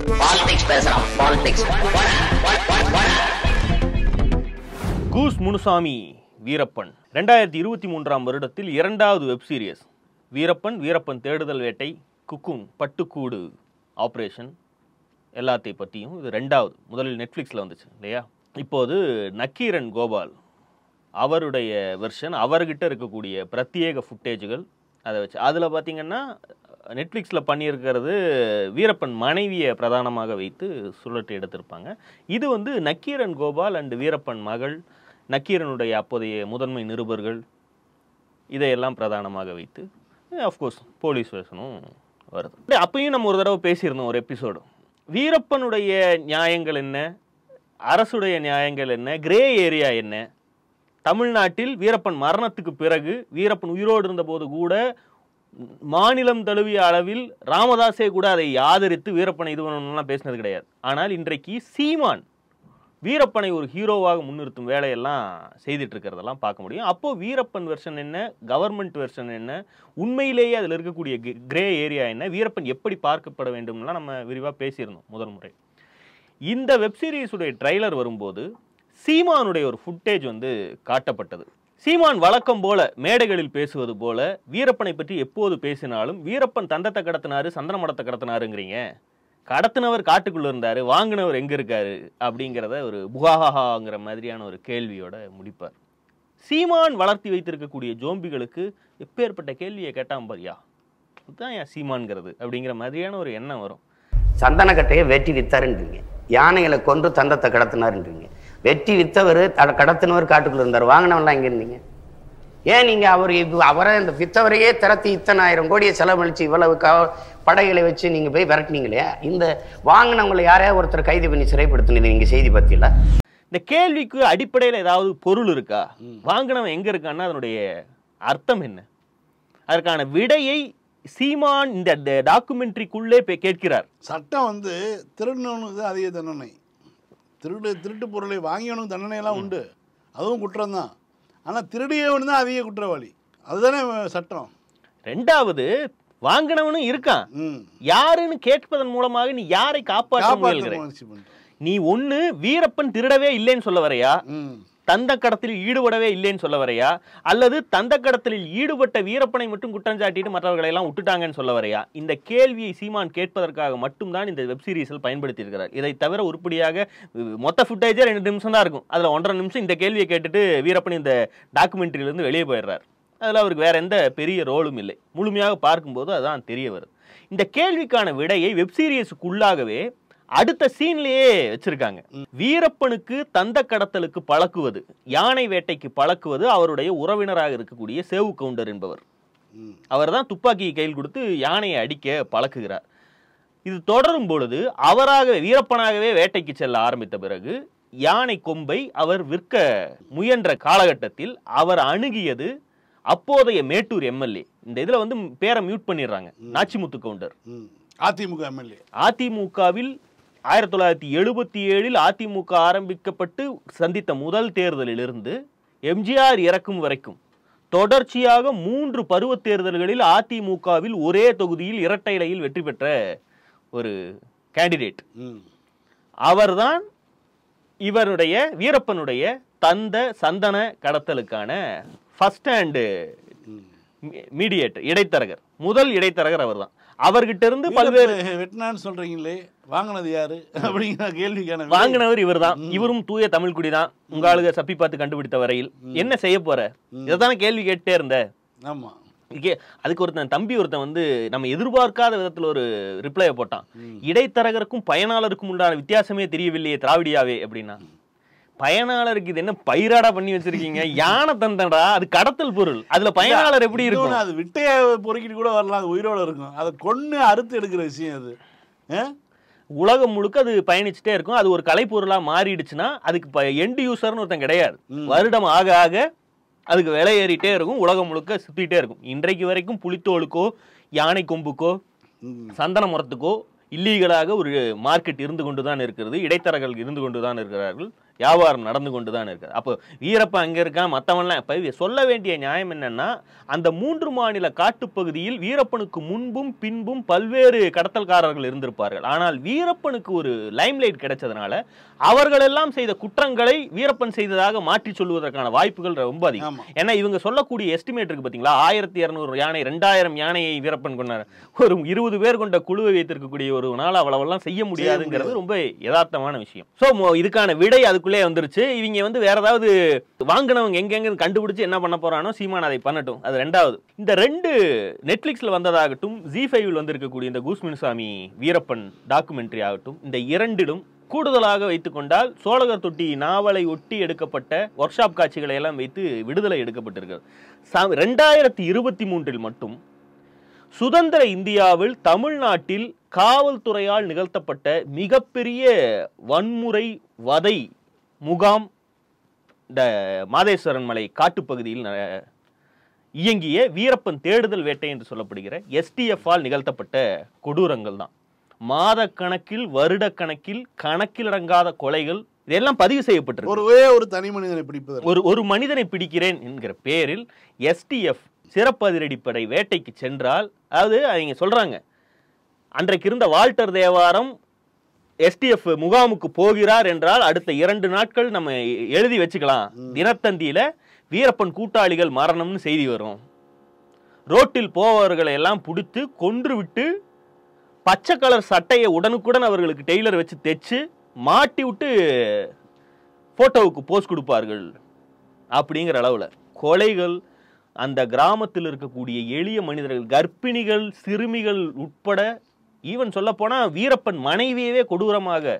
Politics பேசுறான் politics goose Munusamy Veerappan ரெண்டாயிரத்தி இருபத்தி மூன்றாம் வருடத்தில் இரண்டாவது வெப் சீரிஸ் வீரப்பன் வீரப்பன் தேடுதல் வேட்டை குக்கும் பட்டுக்கூடு ஆப்ரேஷன் எல்லாத்தை பற்றியும் இது ரெண்டாவது முதலில் நெட்ஃப்ளிக்ஸில் வந்துச்சு இல்லையா இப்போது நக்கீரன் கோபால் அவருடைய வெர்ஷன் அவர்கிட்ட இருக்கக்கூடிய பிரத்யேக ஃபுட்டேஜுகள் அதை வச்சு அதில் பார்த்தீங்கன்னா நெட்ஃப்ளிக்ஸில் பண்ணியிருக்கிறது வீரப்பன் மனைவியை பிரதானமாக வைத்து சுழற்றி எடுத்திருப்பாங்க இது வந்து நக்கீரன் கோபால் அண்டு வீரப்பன் மகள் நக்கீரனுடைய அப்போதைய முதன்மை நிருபர்கள் இதையெல்லாம் பிரதானமாக வைத்து அஃப்கோர்ஸ் போலீஸ் வேஷனும் வருது அப்படியே அப்பயும் நம்ம ஒரு தடவை பேசியிருந்தோம் ஒரு எபிசோடு வீரப்பனுடைய நியாயங்கள் என்ன அரசுடைய நியாயங்கள் என்ன கிரே ஏரியா என்ன தமிழ்நாட்டில் வீரப்பன் மரணத்துக்கு பிறகு வீரப்பன் உயிரோடு இருந்தபோது கூட மாநிலம் தழுவிய அளவில் ராமதாஸே கூட அதை ஆதரித்து வீரப்பனை இது பண்ணணும்லாம் பேசினது கிடையாது ஆனால் இன்றைக்கு சீமான் வீரப்பனை ஒரு ஹீரோவாக முன்னிறுத்தும் வேலையெல்லாம் செய்துட்டு இருக்கிறதெல்லாம் பார்க்க முடியும் அப்போ வீரப்பன் வெர்ஷன் என்ன கவர்மெண்ட் வெர்ஷன் என்ன உண்மையிலேயே அதில் இருக்கக்கூடிய கிரே ஏரியா என்ன வீரப்பன் எப்படி பார்க்கப்பட வேண்டும்லாம் நம்ம விரிவாக பேசியிருந்தோம் முதல் முறை இந்த வெப் சீரிஸுடைய ட்ரைலர் வரும்போது சீமானுடைய ஒரு ஃபுட்டேஜ் வந்து காட்டப்பட்டது சீமான் வழக்கம் போல மேடைகளில் பேசுவது போல வீரப்பனை பற்றி எப்போது பேசினாலும் வீரப்பன் தந்தத்தை கடத்தினாரு சந்தன மடத்தை கடத்தினாருங்கிறீங்க கடத்தினவர் காட்டுக்குள்ள இருந்தாரு வாங்கினவர் எங்க இருக்காரு அப்படிங்கிறத ஒரு புகாஹாங்கிற மாதிரியான ஒரு கேள்வியோட முடிப்பார் சீமான் வளர்த்தி வைத்திருக்கக்கூடிய ஜோம்பிகளுக்கு எப்பேற்பட்ட கேள்வியை கேட்டான் பாரியா இதுதான் ஏன் சீமான்கிறது அப்படிங்கிற மாதிரியான ஒரு எண்ணம் வரும் சந்தனக்கட்டையை வெட்டி வித்தாருன்றீங்க யானைகளை கொன்று தந்தத்தை கடத்தினாருன்றீங்க வெட்டி வித்தவர் தட கடத்தினவர் காட்டுக்குள்ள இருந்தார் வாங்கினவன்லாம் எங்க இருந்தீங்க ஏன் நீங்க அவர் இப்ப அவரை இந்த வித்தவரையே திரத்தி இத்தனை ஆயிரம் கோடியை செலவழிச்சு இவ்வளவு க படைகளை வச்சு நீங்க போய் விரட்டினீங்களே இந்த வாங்கினவங்களை யாரையா ஒருத்தர் கைது பண்ணி சிறைப்படுத்தினது நீங்க செய்தி பத்தியில இந்த கேள்விக்கு அடிப்படையில் ஏதாவது பொருள் இருக்கா வாங்கினவன் எங்க இருக்கான்னா அதனுடைய அர்த்தம் என்ன அதற்கான விடையை சீமான் இந்த டாக்குமெண்ட்ரிக்குள்ளே போய் கேட்கிறார் சட்டம் வந்து திருடனவனுக்கு தான் அதிக தண்டனை திருடு திருட்டு பொருளை வாங்கியவனுக்கு தண்டனையெல்லாம் உண்டு அதுவும் குற்றம் தான் ஆனால் திருடியவன் தான் அதிக குற்றவாளி அதுதானே சட்டம் ரெண்டாவது வாங்கினவனும் இருக்கான் ம் யாருன்னு கேட்பதன் மூலமாக நீ யாரை காப்பாற்ற காப்பாற்ற முயல்கிற முயற்சி பண்ணுறேன் நீ ஒண்ணு வீரப்பன் திருடவே இல்லைன்னு சொல்ல வரையா ம் தந்த கடத்தலில் ஈடுபடவே இல்லைன்னு சொல்ல வரையா அல்லது தந்த கடத்தலில் ஈடுபட்ட வீரப்பனை மட்டும் குற்றம் சாட்டிட்டு மற்றவர்களை எல்லாம் விட்டுட்டாங்கன்னு சொல்ல வரையா இந்த கேள்வியை சீமான் கேட்பதற்காக மட்டும்தான் இந்த வெப் சீரிஸில் பயன்படுத்தி இருக்கிறார் இதை தவிர உருப்படியாக உ, மொத்த ஃபுட்டேஜே ரெண்டு நிமிஷம் தான் இருக்கும் அதுல ஒன்றரை நிமிஷம் இந்த கேள்வியை கேட்டுட்டு வீரப்பன் இந்த டாக்குமெண்ட்ரியில இருந்து வெளியே போயிடுறார் அதுல அவருக்கு வேற எந்த பெரிய ரோலும் இல்லை முழுமையாக பார்க்கும்போது அதான் தெரிய வருது இந்த கேள்விக்கான விடையை வெப் சீரிஸுக்குள்ளாகவே அடுத்த சீன்லயே வச்சிருக்காங்க வீரப்பனுக்கு தந்த கடத்தலுக்கு பழக்குவது யானை வேட்டைக்கு பழக்குவது அவருடைய உறவினராக இருக்கக்கூடிய சேவு கவுண்டர் என்பவர் ம் அவர் தான் துப்பாக்கியை கையில் கொடுத்து யானையை அடிக்க பழக்குகிறார் இது தொடரும் பொழுது அவராகவே வீரப்பனாகவே வேட்டைக்கு செல்ல ஆரம்பித்த பிறகு யானை கொம்பை அவர் விற்க முயன்ற காலகட்டத்தில் அவர் அணுகியது அப்போதைய மேட்டூர் எம்எல்ஏ இந்த இதுல வந்து பேரை மியூட் பண்ணிடுறாங்க நாச்சிமுத்து கவுண்டர் ம் அதிமுக எம்எல்ஏ அதிமுகவில் ஆயிரத்தி தொள்ளாயிரத்தி எழுபத்தி ஏழில் அதிமுக ஆரம்பிக்கப்பட்டு சந்தித்த முதல் தேர்தலிலிருந்து எம்ஜிஆர் இறக்கும் வரைக்கும் தொடர்ச்சியாக மூன்று பருவத் தேர்தல்களில் அதிமுகவில் ஒரே தொகுதியில் இரட்டை இலையில் வெற்றி பெற்ற ஒரு கேண்டிடேட் ம் அவர்தான் இவருடைய வீரப்பனுடைய தந்த சந்தன கடத்தலுக்கான ஃபர்ஸ்ட் ஹேண்டு ம் மீடியேட்டர் இடைத்தரகர் முதல் இடைத்தரகர் அவர்தான் அவர்கிட்ட இருந்து பல்வேறு வீரப்ப வெட்டினான்னு சொல்றீங்களே வாங்கினது யாரு அப்படிங்கிற கேள்விக்கான விடை- வாங்கினவர் இவர்தான் இவரும் தூய தமிழ் குடிதான் உங்க ஆளுக சப்பி பார்த்து கண்டுபிடித்த வரையில் என்ன செய்ய போற இதைத்தானே கேள்வி கேட்டே இருந்த ஆமா இங்கே அதுக்கு ஒருத்தன் தம்பி ஒருத்தன் வந்து நம்ம எதிர்பார்க்காத விதத்துல ஒரு ரிப்ளையை போட்டான் இடைத்தரகருக்கும் பயனாளருக்கும் உண்டான வித்தியாசமே தெரியவில்லையே திராவிடியாவே அப்படின்னா பயனாளருக்கு இது என்ன பயிராடா பண்ணி வச்சிருக்கீங்க யானை தந்தடா அது கடத்தல் பொருள் அதுல பயனாளர் எப்படி இருக்கும் இன்னொன்னு அது விட்டைய பொறுக்கிட்டு கூட வரலாம் அது உயிரோட இருக்கும் அதை கொன்னு அறுத்து எடுக்கிற விஷயம் அது ஆ? உலகம் முழுக்க அது பயணிச்சுட்டே இருக்கும் அது ஒரு கலைப்பொருளா மாறிடுச்சுன்னா அதுக்கு எண்ட் யூசர்னு ஒருத்தன் கிடையாது வருடம் ஆக ஆக அதுக்கு விலை ஏறிட்டே இருக்கும் உலகம் முழுக்க சுத்திட்டே இருக்கும் இன்றைக்கு வரைக்கும் புலித்தோலுக்கோ யானை கொம்புக்கோ ம். சந்தன மரத்துக்கோ இல்லீகலாக ஒரு மார்க்கெட் இருந்து கொண்டு தான் இருக்கிறது இடைத்தரகர்கள் இருந்து கொண்டு தான் இருக்கிறார்கள் வியாபாரம் நடந்து கொண்டு தான் இருக்குது அப்போ வீரப்பன் அங்கே இருக்கான் மற்றவன்லாம் இப்போ சொல்ல வேண்டிய நியாயம் என்னன்னா அந்த மூன்று மாநில காட்டுப்பகுதியில் வீரப்பனுக்கு முன்பும் பின்பும் பல்வேறு கடத்தல்காரர்கள் இருந்திருப்பார்கள் ஆனால் வீரப்பனுக்கு ஒரு லைம்லைட் கிடைச்சதுனால அவர்களெல்லாம் செய்த குற்றங்களை வீரப்பன் செய்ததாக மாற்றி சொல்வதற்கான வாய்ப்புகள் ரொம்ப அதிகம் ஆமா. ஏன்னா இவங்க சொல்லக்கூடிய எஸ்டிமேட் இருக்கு பாத்தீங்களா ஆயிரத்தி இரநூறு யானை ரெண்டாயிரம் யானையை வீரப்பன் கொண்டார் ஒரு இருபது பேர் கொண்ட குழுவை வைத்திருக்கக்கூடிய ஒரு நாள் அவ்வளவெல்லாம் செய்ய முடியாதுங்கிறது ரொம்ப யதார்த்தமான விஷயம் ஸோ இதுக்கான விடை அதுக்குள்ளே வந்துருச்சு இவங்க வந்து வேற ஏதாவது வாங்கினவங்க எங்கெங்க கண்டுபிடிச்சு என்ன பண்ண போறானோ சீமான் அதை பண்ணட்டும் அது ரெண்டாவது இந்த ரெண்டு நெட்ஃபிளிக்ஸ்ல வந்ததாகட்டும் ஜி ஃபைவ்ல வந்திருக்கக்கூடிய இந்த கூஸ்மின்சாமி வீரப்பன் டாக்குமெண்ட்ரி ஆகட்டும் இந்த இரண்டிலும் கூடுதலாக வைத்துக்கொண்டால் சோழகர் தொட்டி நாவலை ஒட்டி எடுக்கப்பட்ட ஒர்க் ஷாப் காட்சிகளை எல்லாம் வைத்து விடுதலை எடுக்கப்பட்டிருக்கிறது ச- ரெண்டாயிரத்தி இருபத்தி மூன்றில் மட்டும் சுதந்திர இந்தியாவில் தமிழ்நாட்டில் காவல்துறையால் நிகழ்த்தப்பட்ட மிகப்பெரிய வன்முறை வதை முகாம் இந்த மாதேஸ்வரன் மலை காட்டுப்பகுதியில் ந- இயங்கிய வீரப்பன் தேடுதல் வேட்டை என்று சொல்லப்படுகிற எஸ்டிஎஃப் ஆல் நிகழ்த்தப்பட்ட கொடூரங்கள் தான் மாத கணக்கில் வருட கணக்கில் கணக்கிலடங்காத கொலைகள் இதெல்லாம் பதிவு செய்யப்பட்டிருக்கு ஒரு ஒரே ஒரு தனி மனிதனை பிடிப்பதற்கு ஒரு ஒரு மனிதனை பிடிக்கிறேன் என்கிற பேரில் எஸ்டிஎஃப் சிறப்பு அதிரடிப்படை வேட்டைக்கு சென்றால் அதாவது அவங்க சொல்றாங்க அன்றைக்கு இருந்த வால்டர் தேவாரம் எஸ்டிஎஃப் முகாமுக்கு போகிறார் என்றால் அடுத்த இரண்டு நாட்கள் நம்ம எழுதி வச்சுக்கலாம் தினத்தந்தியில வீரப்பன் கூட்டாளிகள் மரணம்னு செய்தி வரும் ரோட்டில் போபவர்களை எல்லாம் பிடித்து கொன்று விட்டு பச்சை கலர் சட்டையை உடனுக்குடன் அவர்களுக்கு டெய்லர் வச்சு தைச்சு மாட்டி விட்டு போட்டோவுக்கு போஸ் கொடுப்பார்கள் அப்படிங்கிற அளவில் கொலைகள் அந்த கிராமத்தில் இருக்கக்கூடிய எளிய மனிதர்கள் கர்ப்பிணிகள் சிறுமிகள் உட்பட ஈவன் சொல்லப்போனா வீரப்பன் மனைவியவே கொடூரமாக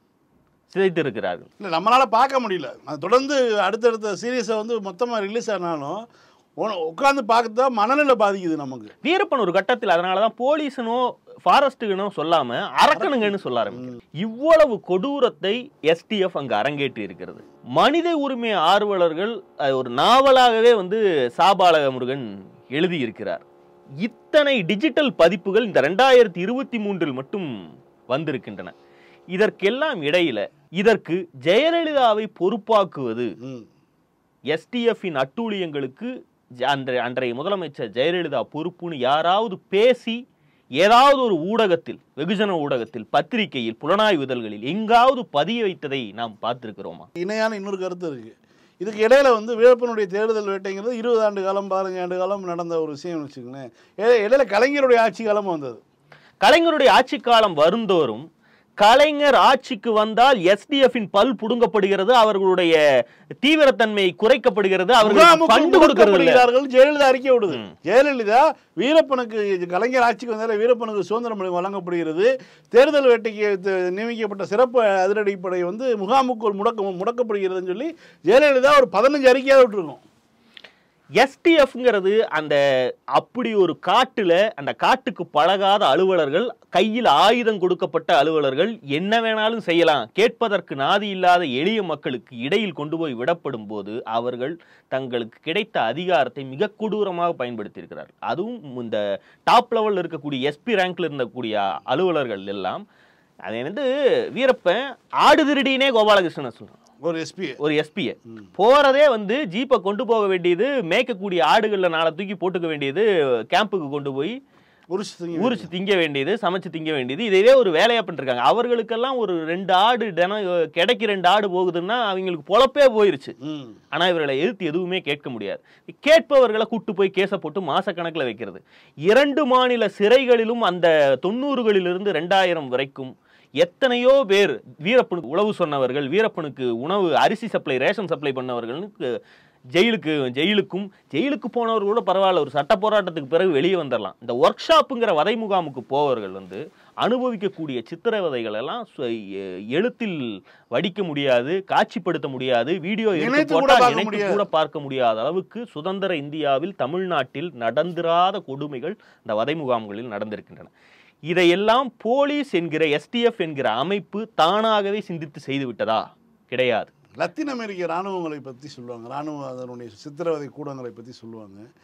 சிதைத்திருக்கிறார்கள் இல்லை நம்மளால பார்க்க முடியல அது தொடர்ந்து அடுத்தடுத்த சீரியஸை வந்து மொத்தமாக ரிலீஸ் ஆனாலும் உட்காந்து பார்க்க தான் மனநிலை பாதிக்குது நமக்கு வீரப்பன் ஒரு கட்டத்தில் அதனால தான் போலீஸுனோ ஃபாரஸ்ட்டுகனோ சொல்லாம அரக்கனுங்கன்னு சொல்ல ஆரம்பிக்கிறது இவ்வளவு கொடூரத்தை எஸ்டிஎஃப் அங்கு அரங்கேற்றி இருக்கிறது மனித உரிமை ஆர்வலர்கள் அது ஒரு நாவலாகவே வந்து சாபாலக முருகன் எழுதியிருக்கிறார் இத்தனை டிஜிட்டல் பதிப்புகள் இந்த ரெண்டாயிரத்தி இருபத்தி மூன்றில் மட்டும் வந்திருக்கின்றன இதற்கெல்லாம் இடையில இதற்கு ஜெயலலிதாவை பொறுப்பாக்குவது ம் எஸ்டிஎஃப்பின் அட்டூழியங்களுக்கு ஜ- அன்றைய அன்றைய முதலமைச்சர் ஜெயலலிதா பொறுப்புன்னு யாராவது பேசி ஏதாவது ஒரு ஊடகத்தில் வெகுஜன ஊடகத்தில் பத்திரிகையில் புலனாய்வு இதழ்களில் எங்காவது பதிய வைத்ததை நாம் பார்த்திருக்கிறோமா இணையான இன்னொரு கருத்து இருக்கு இதுக்கு இடையில வந்து வீரப்பனுடைய தேடுதல் வேட்டைங்கிறது இருபது ஆண்டு காலம் பதினஞ்சு ஆண்டு காலம் நடந்த ஒரு விஷயம் வச்சுக்கோங்களேன் இடையில- இடையில கலைஞருடைய ஆட்சி காலமும் வந்தது கலைஞருடைய ஆட்சி காலம் வருந்தோறும் கலைஞர் ஆட்சிக்கு வந்தால் எஸ்டிஎஃப்பின் பல் புடுங்கப்படுகிறது அவர்களுடைய தீவிரத்தன்மை குறைக்கப்படுகிறது அவர்களுக்கு முகாமுக்கு பண்டு கொடுக்கிறது இல்ல. முடக்கப்படுகிறார்கள் ஜெயலலிதா அறிக்கை விடுது ஜெயலலிதா வீரப்பனுக்கு கலைஞர் ஆட்சிக்கு வந்தாலே வீரப்பனுக்கு சுதந்திரம் வழங்கப்படுகிறது தேர்தல் வேட்டைக்கு த- நியமிக்கப்பட்ட சிறப்பு அதிரடிப்படை வந்து முகாமுக்குள் முடக்க முடக்கப்படுகிறதுன்னு சொல்லி ஜெயலலிதா ஒரு பதினஞ்சு அறிக்கையாக விட்டுருக்கோம் எஸ்டிஎஃப்ங்கிறது அந்த அப்படி ஒரு காட்டுல அந்த காட்டுக்கு பழகாத அலுவலர்கள் கையில் ஆயுதம் கொடுக்கப்பட்ட அலுவலர்கள் என்ன வேணாலும் செய்யலாம் கேட்பதற்கு நாதி இல்லாத எளிய மக்களுக்கு இடையில் கொண்டு போய் விடப்படும் போது அவர்கள் தங்களுக்கு கிடைத்த அதிகாரத்தை மிக கொடூரமாக பயன்படுத்தியிருக்கிறார் அதுவும் இந்த டாப் லெவலில் இருக்கக்கூடிய எஸ்பி ரேங்க்ல இருந்தக்கூடிய அலுவலர்கள் எல்லாம் அதை வந்து வீரப்பன் ஆடு திருடினே கோபாலகிருஷ்ணன் சொல்றான் ஒரு எஸ்பி ஒரு எஸ்பியை போறதே வந்து ஜீப்பை கொண்டு போக வேண்டியது மேய்க்கக்கூடிய ஆடுகள்ல நாளை தூக்கி போட்டுக்க வேண்டியது கேம்புக்கு கொண்டு போய் உரிச்சு ஊறிச்சு திங்க வேண்டியது சமைச்சு திங்க வேண்டியது இதே ஒரு வேலையா பண்ணிருக்காங்க அவர்களுக்கெல்லாம் ஒரு ரெண்டு ஆடு தினம் கிடைக்கு ரெண்டு ஆடு போகுதுன்னா அவங்களுக்கு பொழப்பே போயிருச்சு ம் ஆனா இவர்களை எதிர்த்து எதுவுமே கேட்க முடியாது கேட்பவர்களை கூட்டு போய் கேஸை போட்டு மாசக்கணக்கில் வைக்கிறது இரண்டு மாநில சிறைகளிலும் அந்த தொண்ணூறுகளிலிருந்து ரெண்டாயிரம் வரைக்கும் எத்தனையோ பேர் வீரப்பனுக்கு உளவு சொன்னவர்கள் வீரப்பனுக்கு உணவு அரிசி சப்ளை ரேஷன் சப்ளை பண்ணவர்களுக்கு ஜெயிலுக்கு ஜெயிலுக்கும் ஜெயிலுக்கு போனவர் கூட பரவாயில்ல ஒரு சட்ட போராட்டத்துக்கு பிறகு வெளியே வந்துடலாம் இந்த ஒர்க் ஷாப்புங்கிற வதை முகாமுக்கு போவர்கள் வந்து அனுபவிக்கக்கூடிய சித்திரவதைகள் எல்லாம் சு- எ- எழுத்தில் வடிக்க முடியாது காட்சிப்படுத்த முடியாது வீடியோ எடுத்து நினைத்து கூட போட்டா பார்க்க நினைத்து முடியாது. கூட பார்க்க முடியாத அளவுக்கு சுதந்திர இந்தியாவில் தமிழ்நாட்டில் நடந்திராத கொடுமைகள் இந்த வதை முகாம்களில் நடந்திருக்கின்றன இதையெல்லாம் போலீஸ் என்கிற எஸ்டிஎஃப் என்கிற அமைப்பு தானாகவே சிந்தித்து செய்து விட்டதா கிடையாது லத்தீன் அமெரிக்க இராணுவங்களை பற்றி சொல்லுவாங்க இராணுவ அதனுடைய சித்திரவதை கூடங்களை பற்றி சொல்லுவாங்க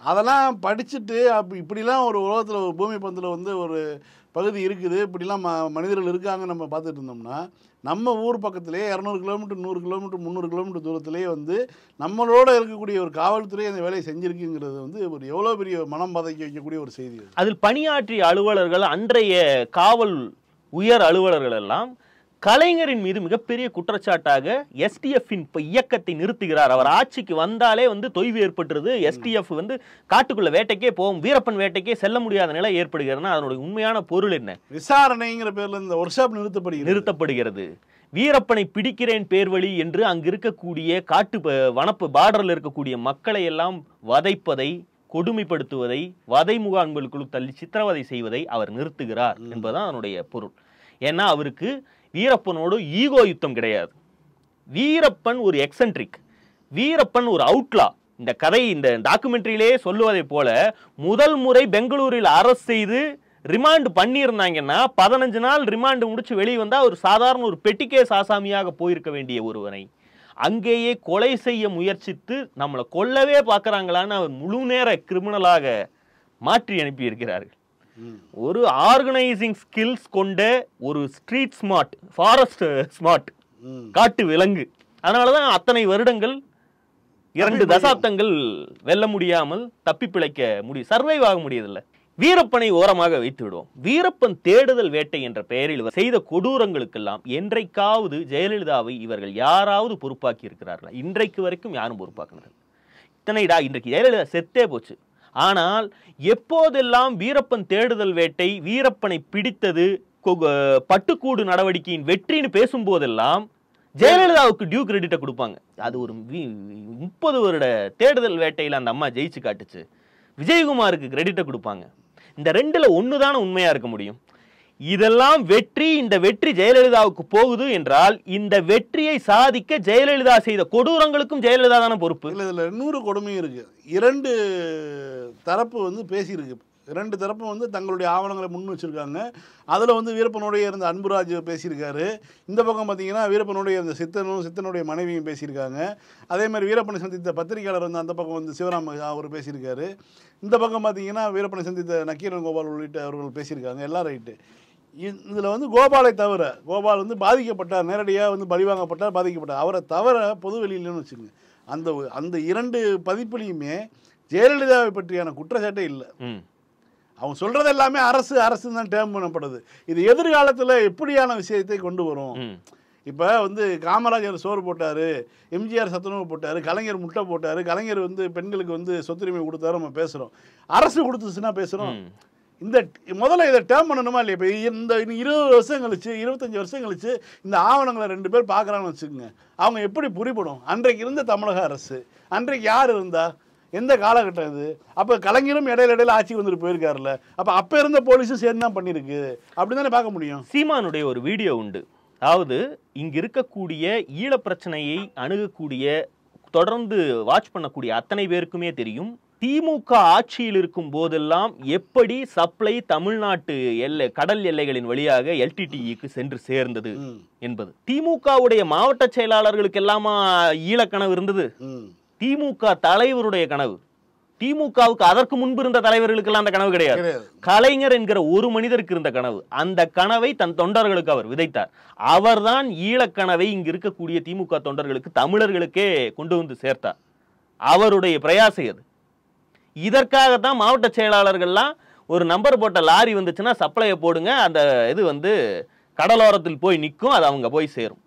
அதெல்லாம் படிச்சுட்டு அப்ப இப்படிலாம் ஒரு உலகத்தில் ஒரு பூமி பந்தில் வந்து ஒரு பகுதி இருக்குது இப்படிலாம் ம மனிதர்கள் இருக்காங்கன்னு நம்ம பார்த்துட்டு இருந்தோம்னா நம்ம ஊர் பக்கத்திலேயே இரநூறு கிலோமீட்டர் நூறு கிலோமீட்டர் முந்நூறு கிலோமீட்டர் தூரத்திலேயே வந்து நம்மளோட இருக்கக்கூடிய ஒரு காவல்துறை அந்த வேலையை செஞ்சிருக்குங்கிறது வந்து ஒரு எவ்வளோ பெரிய மனம் பதைக்க வைக்கக்கூடிய ஒரு செய்தி அது அதில் பணியாற்றிய அலுவலர்கள் அன்றைய காவல் உயர் அலுவலர்கள் எல்லாம் கலைஞரின் மீது மிகப்பெரிய குற்றச்சாட்டாக எஸ்டிஎஃப்பின் இயக்கத்தை நிறுத்துகிறார் அவர் ஆட்சிக்கு வந்தாலே வந்து தொய்வு ஏற்பட்டுருது எஸ்டிஎஃப் வந்து காட்டுக்குள்ள வேட்டைக்கே போகும் வீரப்பன் வேட்டைக்கே செல்ல முடியாத நிலை ஏற்படுகிறதுனா அதனுடைய உண்மையான பொருள் என்ன விசாரணைங்கிற பேரில் இந்த ஒர்க் ஷாப் நிறுத்தப்படுகிறது நிறுத்தப்படுகிறது வீரப்பனை பிடிக்கிறேன் பேர்வழி என்று அங்கு இருக்கக்கூடிய காட்டு ப- வனப்பு பார்டரில் இருக்கக்கூடிய மக்களை எல்லாம் வதைப்பதை கொடுமைப்படுத்துவதை வதை முகாம்களுக்குள் தள்ளி சித்திரவதை செய்வதை அவர் நிறுத்துகிறார் என்பதுதான் அதனுடைய பொருள் ஏன்னா அவருக்கு வீரப்பனோடு ஈகோ யுத்தம் கிடையாது வீரப்பன் ஒரு எக்ஸென்ட்ரிக் வீரப்பன் ஒரு அவுட்லா இந்த கதை இந்த டாக்குமெண்ட்ரியிலேயே சொல்லுவதைப் போல முதல் முறை பெங்களூரில் அரஸ்ட் செய்து ரிமாண்ட் பண்ணியிருந்தாங்கன்னா பதினஞ்சு நாள் ரிமாண்ட் முடிச்சு வெளியே வந்தா ஒரு சாதாரண ஒரு பெட்டிகேஸ் ஆசாமியாக போயிருக்க வேண்டிய ஒருவனை அங்கேயே கொலை செய்ய முயற்சித்து நம்மளை கொல்லவே பார்க்கறாங்களான்னு அவர் முழு நேர கிரிமினலாக மாற்றி அனுப்பியிருக்கிறார்கள் ஒரு ஆர்கனைசிங் ஸ்கில்ஸ் கொண்ட ஒரு ஸ்ட்ரீட் ஸ்மார்ட் ஃபாரஸ்ட் ஸ்மார்ட் ம். காட்டு விலங்கு அதனால தான் அத்தனை வருடங்கள் இரண்டு தசாப்தங்கள் வெல்ல முடியாமல் தப்பி பிழைக்க முடியும் சர்வைவ் ஆக முடியதில்லை வீரப்பனை ஓரமாக வைத்து விடுவோம் வீரப்பன் தேடுதல் வேட்டை என்ற பெயரில் இவர் செய்த கொடூரங்களுக்கெல்லாம் என்றைக்காவது ஜெயலலிதாவை இவர்கள் யாராவது பொறுப்பாக்கி இருக்கிறார்களா இன்றைக்கு வரைக்கும் யாரும் பொறுப்பாக்குனது இத்தனைடா இன்றைக்கு ஜெயலலிதா செத்தே போச்சு ஆனால் எப்போதெல்லாம் வீரப்பன் தேடுதல் வேட்டை வீரப்பனை பிடித்தது கொ- பட்டுக்கூடு நடவடிக்கையின் வெற்றின்னு பேசும்போதெல்லாம் ஜெயலலிதாவுக்கு டியூ கிரெடிட்டை கொடுப்பாங்க அது ஒரு வி- முப்பது வருட தேடுதல் வேட்டையில் அந்த அம்மா ஜெயிச்சு காட்டுச்சு விஜயகுமாருக்கு கிரெடிட்டை கொடுப்பாங்க இந்த ரெண்டுல ஒன்று தானே உண்மையா இருக்க முடியும் இதெல்லாம் வெற்றி இந்த வெற்றி ஜெயலலிதாவுக்கு போகுது என்றால் இந்த வெற்றியை சாதிக்க ஜெயலலிதா செய்த கொடூரங்களுக்கும் ஜெயலலிதா தானே பொறுப்பு இல்லை இதில் இன்னொரு கொடுமையும் இருக்குது இரண்டு தரப்பு வந்து பேசியிருக்கு இரண்டு தரப்பும் வந்து தங்களுடைய ஆவணங்களை முன் வச்சிருக்காங்க அதில் வந்து வீரப்பனுடைய இருந்த அன்புராஜ் பேசியிருக்காரு இந்த பக்கம் பார்த்தீங்கன்னா வீரப்பனுடைய இருந்த சித்தனும் சித்தனுடைய மனைவியும் பேசியிருக்காங்க அதே மாதிரி வீரப்பனை சந்தித்த பத்திரிகையாளர் வந்து அந்த பக்கம் வந்து சிவராம அவர் பேசியிருக்காரு இந்த பக்கம் பார்த்தீங்கன்னா வீரப்பனை சந்தித்த நக்கீரன் கோபால் உள்ளிட்ட அவர்கள் பேசியிருக்காங்க எல்லாம் ரைட்டு இதில் வந்து கோபாலை தவிர கோபால் வந்து பாதிக்கப்பட்டார் நேரடியாக வந்து பழிவாங்கப்பட்டார் பாதிக்கப்பட்டார் அவரை தவிர பொது வெளியிலன்னு வச்சுக்கோங்க அந்த அந்த இரண்டு பதிப்புலையுமே ஜெயலலிதாவை பற்றியான குற்றச்சாட்டே இல்லை ம் அவங்க சொல்றது எல்லாமே அரசு அரசு தான் டேர்ம் பண்ணப்படுது இது எதிர்காலத்தில் எப்படியான விஷயத்தை கொண்டு வரும் ம் இப்போ வந்து காமராஜர் சோறு போட்டார் எம்ஜிஆர் சத்துணவு போட்டார் கலைஞர் முட்டை போட்டார் கலைஞர் வந்து பெண்களுக்கு வந்து சொத்துரிமை கொடுத்தாரு நம்ம பேசுகிறோம் அரசு கொடுத்துச்சுன்னா பேசுகிறோம் ம். இந்த முதல்ல இதை டேர்ம் பண்ணணுமா இல்லையா இப்போ இந்த இன்னும் இருபது வருஷம் கழிச்சு இருபத்தஞ்சி வருஷம் கழிச்சு இந்த ஆவணங்களை ரெண்டு பேர் பார்க்குறாங்கன்னு வச்சுக்கோங்க அவங்க எப்படி புரிபடும் அன்றைக்கு இருந்த தமிழக அரசு அன்றைக்கு யார் இருந்தா எந்த காலகட்டம் இது அப்போ கலைஞரும் இடையில இடையில ஆட்சிக்கு வந்துட்டு போயிருக்காருல்ல அப்போ அப்போ இருந்த போலீஸும் சேர்ந்து தான் பண்ணியிருக்கு அப்படி தானே பார்க்க முடியும் சீமானுடைய ஒரு வீடியோ உண்டு அதாவது இங்க இருக்கக்கூடிய ஈழப் பிரச்சனையை அணுகக்கூடிய தொடர்ந்து வாட்ச் பண்ணக்கூடிய அத்தனை பேருக்குமே தெரியும் திமுக ஆட்சியில் இருக்கும் போதெல்லாம் எப்படி சப்ளை தமிழ்நாட்டு எல்லை கடல் எல்லைகளின் வழியாக எல்டிடிஇக்கு சென்று சேர்ந்தது ம் என்பது திமுகவுடைய மாவட்ட செயலாளர்களுக்கு எல்லாமா ஈழக்கனவு இருந்தது ம் திமுக தலைவருடைய கனவு திமுகவுக்கு அதற்கு முன்பு இருந்த தலைவர்களுக்கெல்லாம் அந்த கனவு கிடையாது கிடையாது கலைஞர் என்கிற ஒரு மனிதருக்கு இருந்த கனவு அந்த கனவை தன் தொண்டர்களுக்கு அவர் விதைத்தார் அவர்தான் ஈழக்கனவை இங்கு இருக்கக்கூடிய திமுக தொண்டர்களுக்கு தமிழர்களுக்கே கொண்டு வந்து சேர்த்தார் அவருடைய பிரயாசை அது இதற்காகத்தான் மாவட்ட செயலாளர்கள்லாம் ஒரு நம்பர் போட்ட லாரி வந்துச்சுன்னா சப்ளையை போடுங்க அந்த இது வந்து கடலோரத்தில் போய் நிற்கும் அது அவங்க போய் சேரும்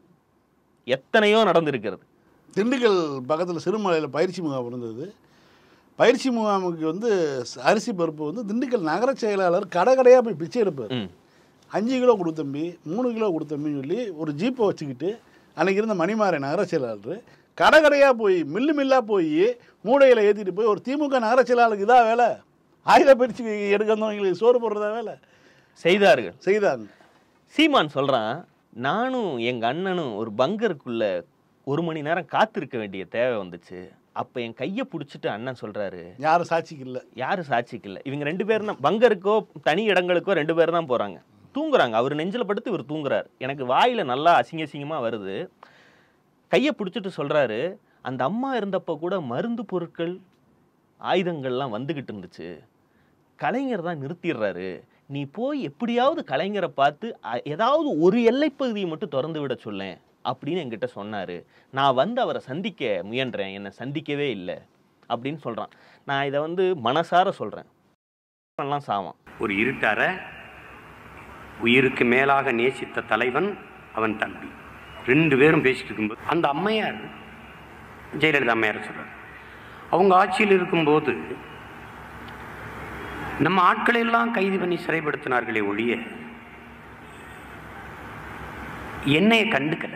எத்தனையோ நடந்திருக்கிறது திண்டுக்கல் பக்கத்தில் சிறுமலையில் பயிற்சி முகாம் இருந்தது பயிற்சி முகாமுக்கு வந்து ச- அரிசி பருப்பு வந்து திண்டுக்கல் நகர செயலாளர் கடை கடையாக போய் பிச்சை எடுப்பார் ம் அஞ்சு கிலோ கொடுத்தம்பி மூணு கிலோ கொடுத்தம்பின்னு சொல்லி ஒரு ஜீப்பை வச்சுக்கிட்டு அன்னைக்கு இருந்த மணிமாறன் நகர செயலாளர் கடை கடையாக போய் மில்லு மில்லாக போய் மூடையில் ஏற்றிட்டு போய் ஒரு திமுக நகர செயலாளருக்கு இதாக வேலை ஆயுத பயிற்சி எடுக்க வந்தவங்களுக்கு சோறு போடுறதா வேலை செய்தார்கள் செய்தாங்க சீமான் சொல்றான் நானும் எங்க அண்ணனும் ஒரு பங்கருக்குள்ள ஒரு மணி நேரம் காத்திருக்க வேண்டிய தேவை வந்துச்சு அப்ப என் கையை பிடிச்சிட்டு அண்ணன் சொல்றாரு யாரும் சாட்சிக்கு இல்லை யாரு சாட்சிக்கு இல்லை இவங்க ரெண்டு பேரும் தான் பங்கருக்கோ தனி இடங்களுக்கோ ரெண்டு பேர் தான் போறாங்க தூங்குறாங்க அவர் நெஞ்சில படுத்து இவர் தூங்குறாரு எனக்கு வாயில நல்லா அசிங்க அசிங்கமா வருது கையை பிடிச்சிட்டு சொல்றாரு அந்த அம்மா இருந்தப்ப கூட மருந்து பொருட்கள் ஆயுதங்கள்லாம் வந்துகிட்டு இருந்துச்சு கலைஞர் தான் நிறுத்திடுறாரு நீ போய் எப்படியாவது கலைஞரை பார்த்து அ- ஏதாவது ஒரு எல்லைப்பகுதியை மட்டும் திறந்து விட சொல்லேன் அப்படின்னு என்கிட்ட சொன்னாரு நான் வந்து அவரை சந்திக்க முயன்றேன் என்னை சந்திக்கவே இல்லை அப்படின்னு சொல்றான் நான் இதை வந்து மனசார சொல்றேன் எல்லாம் சாவான் ஒரு இருட்டார உயிருக்கு மேலாக நேசித்த தலைவன் அவன் தம்பி ரெண்டு பேரும் பேசிட்டு இருக்கும்போது அந்த அம்மையார் ஜெயலலிதா அம்மையார் சொல்றார் அவங்க ஆட்சியில் இருக்கும்போது நம்ம ஆட்களை எல்லாம் கைது பண்ணி சிறைப்படுத்தினார்களே ஒழிய என்னைய கண்டுக்கல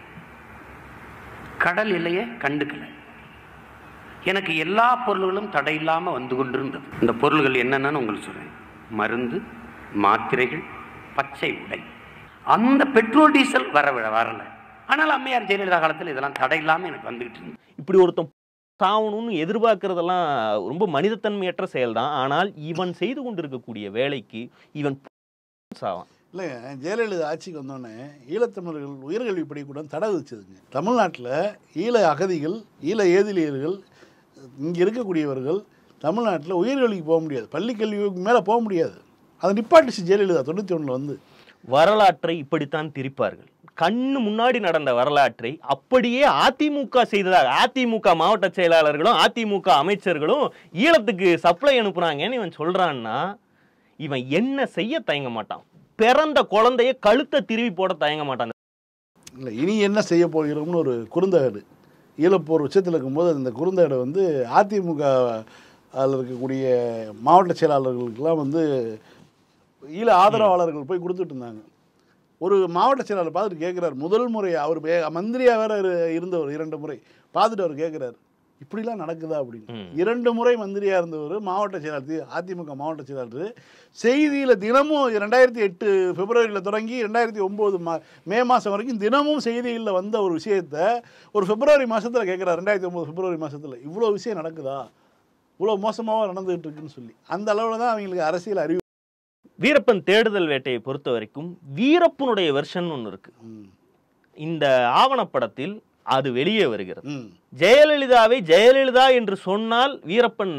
கடல் இல்லையே கண்டுக்கல எனக்கு எல்லா பொருள்களும் தடை இல்லாம வந்து கொண்டிருந்தது இந்த பொருள்கள் என்னென்னு உங்களுக்கு சொல்றேன் மருந்து மாத்திரைகள் பச்சை உடை அந்த பெட்ரோல் டீசல் வர வரல ஆனால் அம்மையார் ஜெயலலிதா காலத்தில் இதெல்லாம் தடை இல்லாம எனக்கு வந்துகிட்டு இருந்தது இப்படி ஒருத்தன் சாவணும்னு எதிர்பார்க்கறதெல்லாம் ரொம்ப மனிதத்தன்மையற்ற செயல்தான் ஆனால் இவன் செய்து கொண்டிருக்கக்கூடிய வேலைக்கு இவன் சாவான் இல்லைங்க ஜெயலலிதா ஆட்சிக்கு வந்தோடனே ஈழத்தமிழர்கள் உயர்கல்வி படிக்கூடம் தடை வச்சதுங்க தமிழ்நாட்டில் ஈழ அகதிகள் ஈழ ஏதிலியர்கள் இங்கே இருக்கக்கூடியவர்கள் தமிழ்நாட்டில் உயர்கல்விக்கு போக முடியாது பள்ளி கல்விக்கு மேலே போக முடியாது அதை நிப்பாட்டுச்சு ஜெயலலிதா தொண்ணூற்றி ஒன்றில் வந்து வரலாற்றை இப்படித்தான் திரிப்பார்கள் கண்ணு முன்னாடி நடந்த வரலாற்றை அப்படியே அதிமுக செய்ததாக அதிமுக மாவட்ட செயலாளர்களும் அதிமுக அமைச்சர்களும் ஈழத்துக்கு சப்ளை அனுப்புனாங்கன்னு இவன் சொல்றான்னா இவன் என்ன செய்ய தயங்க மாட்டான் பிறந்த குழந்தைய கழுத்தை திருவி போட தயங்க மாட்டான் இல்லை இனி என்ன செய்ய போகிறோம்னு ஒரு குறுந்தகடு ஈழப்போர் உச்சத்தில் இருக்கும்போது அந்த குறுந்தகடை வந்து அதிமுக அதில் இருக்கக்கூடிய மாவட்ட செயலாளர்களுக்கெல்லாம் வந்து ஈழ ஆதரவாளர்கள் போய் கொடுத்துட்டு இருந்தாங்க ஒரு மாவட்ட செயலாளர் பார்த்துட்டு கேட்குறாரு முதல் முறை அவர் வே- மந்திரியா வேற இரு- இருந்தவர் இரண்டு முறை பார்த்துட்டு அவர் கேட்குறாரு இப்படிலாம் நடக்குதா அப்படின்னு ம். இரண்டு முறை மந்திரியா இருந்தவர் மாவட்ட செயலாளர் தி- அதிமுக மாவட்ட செயலாளர் செய்தியில் தினமும் ரெண்டாயிரத்தி எட்டு பிப்ரவரியில் தொடங்கி ரெண்டாயிரத்தி ஒம்பது மா மே மாதம் வரைக்கும் தினமும் செய்திகளில் வந்த ஒரு விஷயத்த ஒரு பிப்ரவரி மாதத்தில் கேட்குறாரு ரெண்டாயிரத்தி ஒம்பது பிப்ரவரி மாதத்தில் இவ்வளோ விஷயம் நடக்குதா இவ்வளோ மோசமாக நடந்துகிட்டு இருக்குன்னு சொல்லி அந்த அளவில் தான் அவங்களுக்கு அரசியல் அறிவு வீரப்பன் தேடுதல் வேட்டையை பொறுத்த வரைக்கும் வீரப்பனுடைய வெர்ஷன் ஒன்று இருக்கு ம். இந்த ஆவணப்படத்தில் அது வெளியே வருகிறது ம் ஜெயலலிதாவை ஜெயலலிதா என்று சொன்னால் வீரப்பன்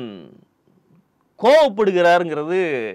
கோவப்படுகிறாருங்கிறது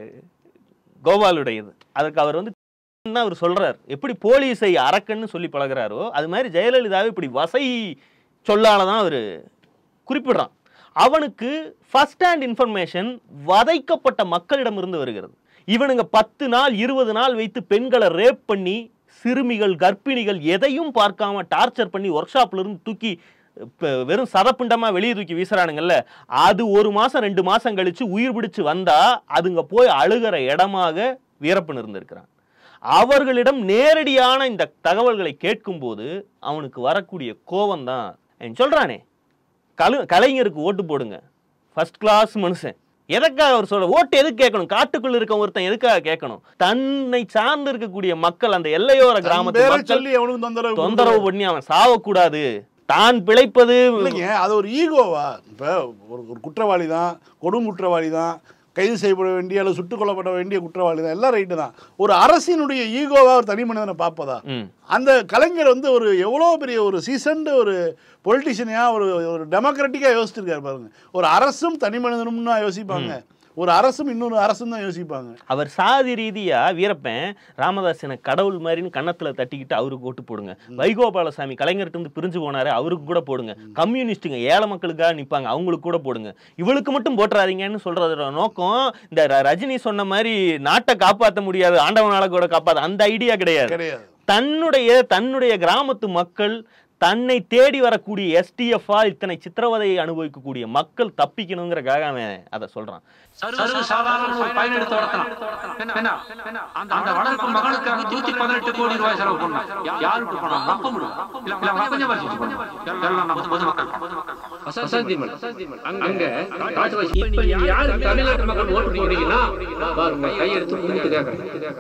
கோபாலுடையது அதுக்கு அவர் வந்து தான் அவர் சொல்றார் எப்படி போலீஸை அரக்கன்னு சொல்லி பழகுறாரோ அது மாதிரி ஜெயலலிதாவை இப்படி வசை சொல்லால தான் அவர் குறிப்பிடுறான் அவனுக்கு ஃபர்ஸ்ட் ஹேண்ட் இன்ஃபர்மேஷன் வதைக்கப்பட்ட மக்களிடமிருந்து வருகிறது இவனுங்க பத்து நாள் இருபது நாள் வைத்து பெண்களை ரேப் பண்ணி சிறுமிகள் கர்ப்பிணிகள் எதையும் பார்க்காம டார்ச்சர் பண்ணி ஒர்க் ஷாப்ல இருந்து தூக்கி இப்ப வெறும் சதப்பிண்டமா வெளியே தூக்கி வீசுறானுங்கல்ல அது ஒரு மாசம் ரெண்டு மாசம் கழிச்சு உயிர் பிடிச்சு வந்தா அதுங்க போய் அழுகிற இடமாக வீரப்பன் இருந்திருக்கிறான் அவர்களிடம் நேரடியான இந்த தகவல்களை கேட்கும்போது அவனுக்கு வரக்கூடிய கோபம் தான் சொல்றானே கலு கலைஞருக்கு ஓட்டு போடுங்க ஃபர்ஸ்ட் கிளாஸ் மனுஷன் எதற்காக அவர் சொல்ற ஓட்டு எதுக்கு கேட்கணும் காட்டுக்குள்ள இருக்க ஒருத்தன் எதுக்காக கேட்கணும் தன்னை சார்ந்து இருக்கக்கூடிய மக்கள் அந்த எல்லையோர தன் கிராமத்து பேரை மக்கள் சொல்லி அவனுக்கு தொந்தரவு தொந்தரவு பண்ணி அவன் சாவக்கூடாது தான் பிழைப்பது இல்லைங்க அது ஒரு ஈகோவா இப்போ ஒரு ஒரு குற்றவாளி தான் கொடும் குற்றவாளி தான் கைது செய்யப்பட வேண்டிய அல்லது சுட்டுக் கொல்லப்பட வேண்டிய குற்றவாளி தான் எல்லாம் ரைட்டு தான் ஒரு அரசினுடைய ஈகோவா ஒரு தனி மனிதனை பார்ப்பதா ம். அந்த கலைஞர் வந்து ஒரு எவ்வளோ பெரிய ஒரு சீசன்டு ஒரு பொலிட்டிஷியனாக ஒரு ஒரு டெமோக்ராட்டிக்காக யோசிச்சிருக்காரு பாருங்க ஒரு அரசும் தனி மனிதனும்னா யோசிப்பாங்க ஒரு அரசும் இன்னொரு அரசும் தான் யோசிப்பாங்க அவர் சாதி ரீதியா வீரப்பன் ராமதாஸ் எனக்கு கடவுள் மாதிரின்னு கன்னத்துல தட்டிக்கிட்டு அவருக்கு ஓட்டு போடுங்க வைகோபாலசாமி கலைஞர்கிட்ட இருந்து பிரிஞ்சு போனாரு அவருக்கு கூட போடுங்க கம்யூனிஸ்ட்டுங்க ஏழை மக்களுக்காக நிப்பாங்க அவங்களுக்கு கூட போடுங்க இவளுக்கு மட்டும் போட்டுறாதீங்கன்னு சொல்றதோட நோக்கம் இந்த ர- ரஜினி சொன்ன மாதிரி நாட்டை காப்பாற்ற முடியாது ஆண்டவனால கூட காப்பாற்ற அந்த ஐடியா கிடையாது கிடையாது தன்னுடைய தன்னுடைய கிராமத்து மக்கள் தன்னை தேடி வரக்கூடிய எஸ்டிஎஃப்ஆ இத்தனை சித்திரவதையை அனுபவிக்கக்கூடிய மக்கள் தப்பிக்கணுங்கிறக்காக அவன் அதை சொல்றான் சர்வ சாதாரண ஒரு பயன் எடுத்து நடத்தலாம் என்ன அந்த அந்த வளர்ப்பு மகனுக்காக நூத்தி பதினெட்டு கோடி ரூபாய் செலவு பண்ணணும் யாருக்கு பணம் நம்ப முடியும் இல்ல இல்ல அவங்க கொஞ்சம் வரிசை பண்ணும் எல்லாம் நம்ம பொதுமக்கள் அசாத்தியமல்ல. அங்க காட்டுவாசி. இப்ப நீங்க யாரு தமிழ்நாட்டு மக்கள் ஓட்டு போடுறீங்கன்னா பாருங்க கையெடுத்து கும்பிட்டு கேட்கறேன்.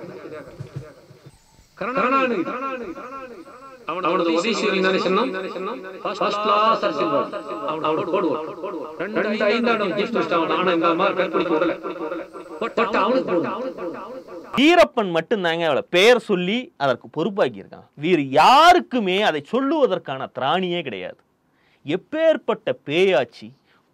கருணாநிதி அவனது உதயசூரி தானே சொன்னோம் ஃபர்ஸ்ட் கிளாஸ் அரசியல்வாதி அவன் அவனுக்கு போடுவோம் ரெண்டு ஐந்தாண்டு ஜீப் அவன் ஆனா இந்த மாதிரி கற்பழிக்க விடல போட்டு அவனுக்கு போடுவோம் வீரப்பன் மட்டும்தாங்க அவளை பெயர் சொல்லி அதற்கு பொறுப்பாக்கி இருக்கான் வேறு யாருக்குமே அதை சொல்லுவதற்கான திராணியே கிடையாது எப்பேற்பட்ட பேயாச்சி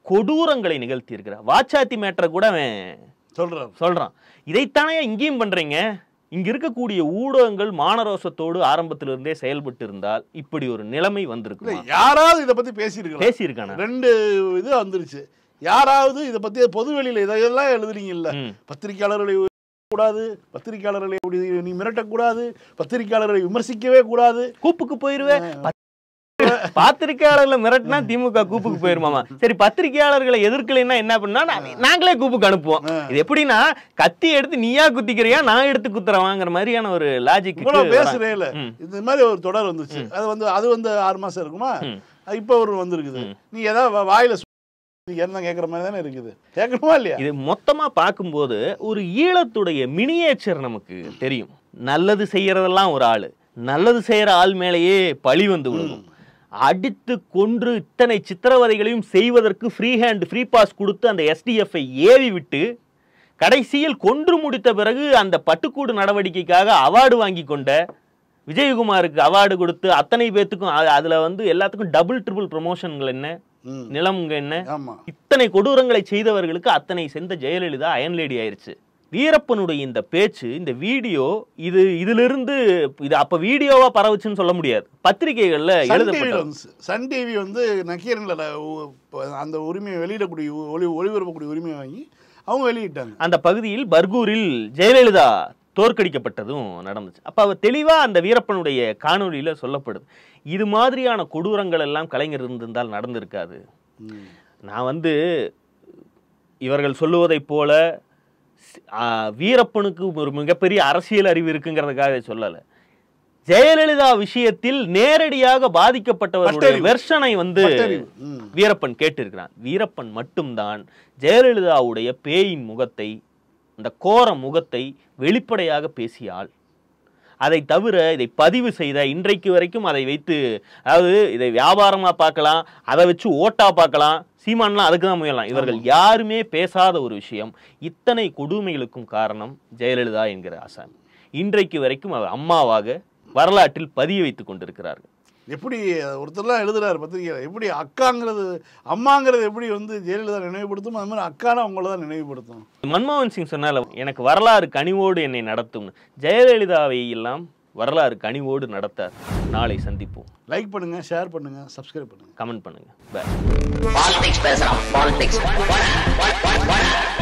கொடூரங்களை நிகழ்த்தி இருக்கிறார் வாச்சாத்தி மேட்டரை கூட அவன் சொல்றாரு சொல்றான் இதைத்தானே இங்கேயும் பண்றீங்க இங்க இருக்கக்கூடிய ஊடகங்கள் மானரோசத்தோடு ஆரம்பத்திலிருந்தே செயல்பட்டு இருந்தால் இப்படி ஒரு நிலைமை இல்ல வந்திருக்கு யாராவது இதை பத்தி பேசியிருக்கலாம் பேசியிருக்கானா ரெண்டு இது வந்துருச்சு யாராவது இதை பத்தி பொது வெளியில இதெல்லாம் எழுதுறீங்கல்ல ம். பத்திரிக்கையாளர்களை கூடாது பத்திரிக்கையாளர்களை இப்படி நீ மிரட்டக்கூடாது பத்திரிக்கையாளர்களை விமர்சிக்கவே கூடாது கூப்புக்கு போயிருவேன் பாத்திரிக்கையாளர்களை மிரட்டினா திமுக கூப்புக்கு போயிருமாமா சரி பத்திரிக்கையாளர்களை எதிர்க்கலைன்னா என்ன பண்ணா நா- நாங்களே கூப்புக்கு அனுப்புவோம் இது எப்படின்னா கத்தி எடுத்து நீயா குத்திக்கிறியா நான் எடுத்து குத்துறவாங்கிற மாதிரியான ஒரு லாஜிக் இவ்வளவு பேசுறேன்ல ம். இந்த மாதிரி ஒரு தொடர் வந்துச்சு அது வந்து அது வந்து ஆறு மாசம் இருக்குமா ம். அது இப்ப ஒரு வந்திருக்குது நீ ஏதாவது வா- வாயில சு- என்ன கேட்குற மாதிரி தானே இருக்குது கேட்கணுமா இல்லையா இது மொத்தமா பார்க்கும்போது ஒரு ஈழத்துடைய மினியேச்சர் நமக்கு தெரியும் நல்லது செய்யறதெல்லாம் ஒரு ஆளு நல்லது செய்யற ஆள் மேலேயே பழி வந்து விழுகும் அடித்து கொன்று இத்தனை சித்திரவதைகளையும் செய்வதற்கு ஃப்ரீ ஹேண்ட் ஃப்ரீ பாஸ் கொடுத்து அந்த எஸ்டிஎஃப்ஐ ஏவி விட்டு கடைசியில் கொன்று முடித்த பிறகு அந்த பட்டுக்கூடு நடவடிக்கைக்காக அவார்டு வாங்கி கொண்ட விஜயகுமாருக்கு அவார்டு கொடுத்து அத்தனை பேத்துக்கும் அ- அதுல வந்து எல்லாத்துக்கும் டபுள் ட்ரிபிள் ப்ரமோஷன்கள் என்ன ம். நிலம்ங்க என்ன ஆமா இத்தனை கொடூரங்களை செய்தவர்களுக்கு அத்தனை சென்ற ஜெயலலிதா அயன்லேடி ஆயிருச்சு வீரப்பனுடைய இந்த பேச்சு இந்த வீடியோ இது இதிலிருந்து இது அப்ப வீடியோவா பரவுச்சுன்னு சொல்ல முடியாது பத்திரிகைகள்ல சன் டிவியில் எழுதப்பட்டது வந்து சன் டிவி வந்து நக்கீரன்ல அந்த உரிமையை வெளியிடக்கூடிய ஒளி ஒளிபரப்பக்கூடிய உரிமையை வாங்கி அவங்க வெளியிட்டாங்க அந்த பகுதியில் பர்கூரில் ஜெயலலிதா தோற்கடிக்கப்பட்டதும் நடந்துச்சு அப்ப அவ தெளிவா அந்த வீரப்பனுடைய காணொளியில சொல்லப்படுது இது மாதிரியான கொடூரங்கள் எல்லாம் கலைஞர் இருந்திருந்தால் நடந்திருக்காது ம். நான் வந்து இவர்கள் சொல்லுவதைப் போல சி- ஆ, வீரப்பனுக்கு ஒரு மிகப்பெரிய அரசியல் அறிவு இருக்குங்கிறதுக்காக இதை சொல்லல ஜெயலலிதா விஷயத்தில் நேரடியாக பாதிக்கப்பட்டவருடைய பட்டறிவு. வெர்ஷனை வந்து பட்டறிவு. ம். வீரப்பன் கேட்டிருக்கிறான் வீரப்பன் மட்டும்தான் ஜெயலலிதாவுடைய பேயின் முகத்தை அந்த கோர முகத்தை வெளிப்படையாக பேசிய ஆள் அதை தவிர இதை பதிவு செய்த இன்றைக்கு வரைக்கும் அதை வைத்து அதாவது இதை வியாபாரமா பார்க்கலாம் அதை வச்சு ஓட்டா பார்க்கலாம் சீமான்லாம் அதுக்கு தான் முயலாம் இவர்கள் யாருமே பேசாத ஒரு விஷயம் இத்தனை கொடுமைகளுக்கும் காரணம் ஜெயலலிதா என்கிற ஆசாமி இன்றைக்கு வரைக்கும் அவர் அம்மாவாக வரலாற்றில் பதிய வைத்துக் கொண்டிருக்கிறார்கள் எப்படி ஒருத்தர்லாம் எழுதுறாரு பத்திரிகையில் எப்படி அக்காங்கிறது அம்மாங்கிறது எப்படி வந்து ஜெயலலிதா நினைவுபடுத்தும் அது மாதிரி அக்கானா அவங்கள தான் நினைவுபடுத்தும் மன்மோகன் சிங் சொன்னால எனக்கு வரலாறு கனிவோடு என்னை நடத்தும்னு ஜெயலலிதாவை எல்லாம் வரலாறு கனிவோடு நடத்தார் நாளை சந்திப்போம் லைக் பண்ணுங்க ஷேர் பண்ணுங்க சப்ஸ்கிரைப் பண்ணுங்க கமெண்ட் பண்ணுங்க பை பாலிடிக்ஸ் பேசுறான் பாலிடிக்ஸ்